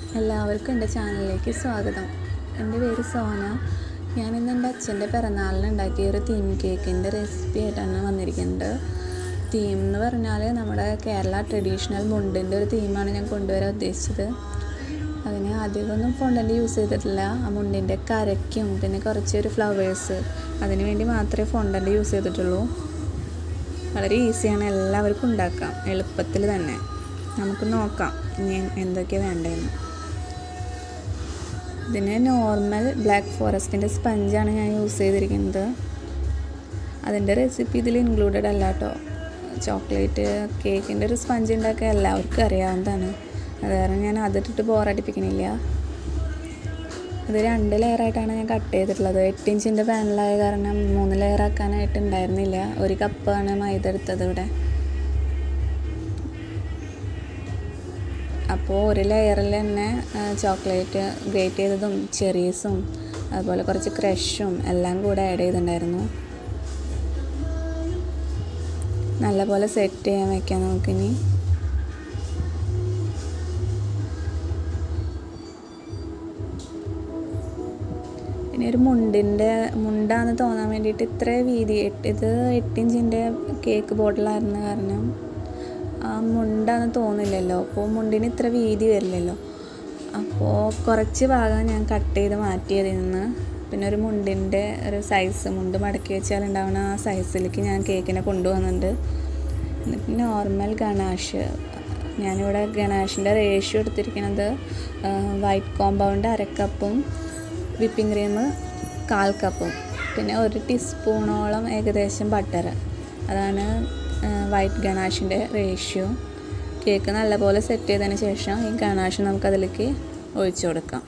എല്ലാവർക്കും എൻ്റെ ചാനലിലേക്ക് സ്വാഗതം എൻ്റെ പേര് സോന ഞാനിന്ന് എൻ്റെ അച്ഛൻ്റെ പിറന്നാളിന് ഉണ്ടാക്കിയ ഒരു തീം കേക്കിൻ്റെ റെസിപ്പി ആയിട്ടാണ് വന്നിരിക്കുന്നത് തീം എന്ന് പറഞ്ഞാൽ നമ്മുടെ കേരള ട്രഡീഷണൽ മുണ്ടിൻ്റെ ഒരു തീമാണ് ഞാൻ കൊണ്ടുവരാൻ ഉദ്ദേശിച്ചത് അതിന് അധികമൊന്നും ഫോണ്ടൻ്റ് യൂസ് ചെയ്തിട്ടില്ല ആ മുണ്ടിൻ്റെ കരയ്ക്കും പിന്നെ കുറച്ചൊരു ഫ്ലവേഴ്സ് അതിന് വേണ്ടി മാത്രമേ ഫോണ്ടൻ്റ് യൂസ് ചെയ്തിട്ടുള്ളൂ വളരെ ഈസിയാണ് എല്ലാവർക്കും ഉണ്ടാക്കാം എളുപ്പത്തിൽ തന്നെ നമുക്ക് നോക്കാം ഇനി എന്തൊക്കെയാണ് വേണ്ടതെന്ന് ഇതിന് നോർമൽ ബ്ലാക്ക് ഫോറസ്റ്റിൻ്റെ സ്പഞ്ചാണ് ഞാൻ യൂസ് ചെയ്തിരിക്കുന്നത് അതിൻ്റെ റെസിപ്പി ഇതിൽ ഇൻക്ലൂഡഡ് അല്ല കേട്ടോ ചോക്ലേറ്റ് കേക്കിൻ്റെ ഒരു സ്പഞ്ച് ഉണ്ടാക്കാൻ എല്ലാവർക്കും അറിയാവുന്നതാണ് അത് കാരണം ഞാൻ അതിട്ടിട്ട് ബോറടിപ്പിക്കണില്ല ഇത് രണ്ട് ലെയറായിട്ടാണ് ഞാൻ കട്ട് ചെയ്തിട്ടുള്ളത് എട്ട് ഇഞ്ചിൻ്റെ പാനലായ കാരണം മൂന്ന് ലെയർ ആക്കാനായിട്ട് ഉണ്ടായിരുന്നില്ല ഒരു കപ്പാണ് മൈദ എടുത്തത് ഇവിടെ അപ്പോൾ ഒരു ലെയറിൽ തന്നെ ചോക്ലേറ്റ് ഗ്രേറ്റ് ചെയ്തതും ചെറീസും അതുപോലെ കുറച്ച് ക്രഷും എല്ലാം കൂടെ ആഡ് ചെയ്തിട്ടുണ്ടായിരുന്നു നല്ലപോലെ സെറ്റ് ചെയ്യാൻ വെക്കാം നമുക്കിനി പിന്നെ ഒരു മുണ്ടിൻ്റെ മുണ്ടാന്ന് തോന്നാൻ വേണ്ടിയിട്ട് ഇത്ര വീതി ഇത് എട്ട് ഇഞ്ചിൻ്റെ കേക്ക് ബോട്ടിലായിരുന്ന കാരണം ആ മുണ്ടാന്ന് തോന്നില്ലല്ലോ അപ്പോൾ മുണ്ടിന് ഇത്ര വീതി വരില്ലല്ലോ അപ്പോൾ കുറച്ച് ഭാഗം ഞാൻ കട്ട് ചെയ്ത് മാറ്റിയതിൽ നിന്ന് പിന്നെ ഒരു മുണ്ടിൻ്റെ ഒരു സൈസ് മുണ്ട് മടക്കി വെച്ചാൽ ഉണ്ടാവുന്ന ആ സൈസിലേക്ക് ഞാൻ കേക്കിനെ കൊണ്ടുവന്നിട്ടുണ്ട് എന്നിട്ട് നോർമൽ ഗണാഷ് ഞാനിവിടെ ഗണാഷിൻ്റെ റേഷ്യോ എടുത്തിരിക്കുന്നത് വൈറ്റ് കോമ്പൗണ്ട് അരക്കപ്പും വിപ്പിംഗ് ക്രീം കാൽ കപ്പും പിന്നെ ഒരു ടീസ്പൂണോളം ഏകദേശം ബട്ടർ അതാണ് വൈറ്റ് ഗണാഷിൻ്റെ റേഷ്യോ കേക്ക് നല്ലപോലെ സെറ്റ് ചെയ്തതിന് ശേഷം ഈ ഗണാഷ് നമുക്കതിലേക്ക് ഒഴിച്ചു കൊടുക്കാം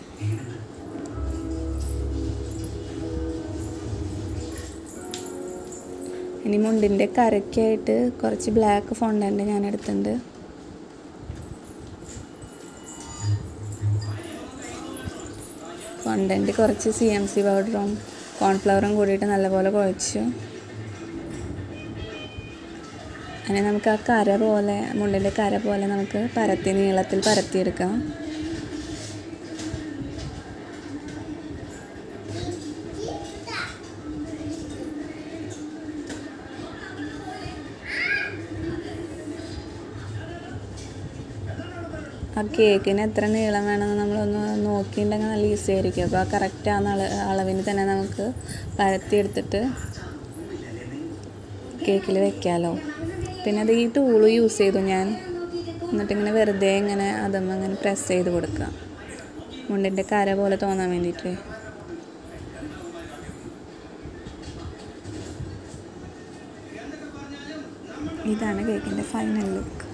ഇനി മുണ്ടിൻ്റെ കരയ്ക്കായിട്ട് കുറച്ച് ബ്ലാക്ക് ഫോണ്ടൻ്റ് ഞാൻ എടുത്തിട്ടുണ്ട് ഫോണ്ടൻ്റ് കുറച്ച് സി എം സി പൗഡറും കോൺഫ്ലവറും കൂടിയിട്ട് നല്ലപോലെ കുഴച്ചു അങ്ങനെ നമുക്ക് ആ കര പോലെ മുണ്ടിൻ്റെ കര പോലെ നമുക്ക് പരത്തി നീളത്തിൽ പരത്തിയെടുക്കാം ആ കേക്കിന് എത്ര നീളം വേണമെന്ന് നമ്മളൊന്ന് നോക്കിയിട്ടുണ്ടെങ്കിൽ നല്ല ഈസി ആയിരിക്കും അപ്പോൾ ആ കറക്റ്റ് ആ അളവിന് തന്നെ നമുക്ക് പരത്തിയെടുത്തിട്ട് കേക്കിൽ വെക്കാമല്ലോ പിന്നെ അത് ഈ ടൂള് യൂസ് ചെയ്തു ഞാൻ എന്നിട്ടിങ്ങനെ വെറുതെ ഇങ്ങനെ അതും അങ്ങനെ പ്രസ് ചെയ്ത് കൊടുക്കുക മുണ്ടിൻ്റെ കര പോലെ തോന്നാൻ വേണ്ടിയിട്ട് ഇതാണ് കേക്കിൻ്റെ ഫൈനൽ ലുക്ക്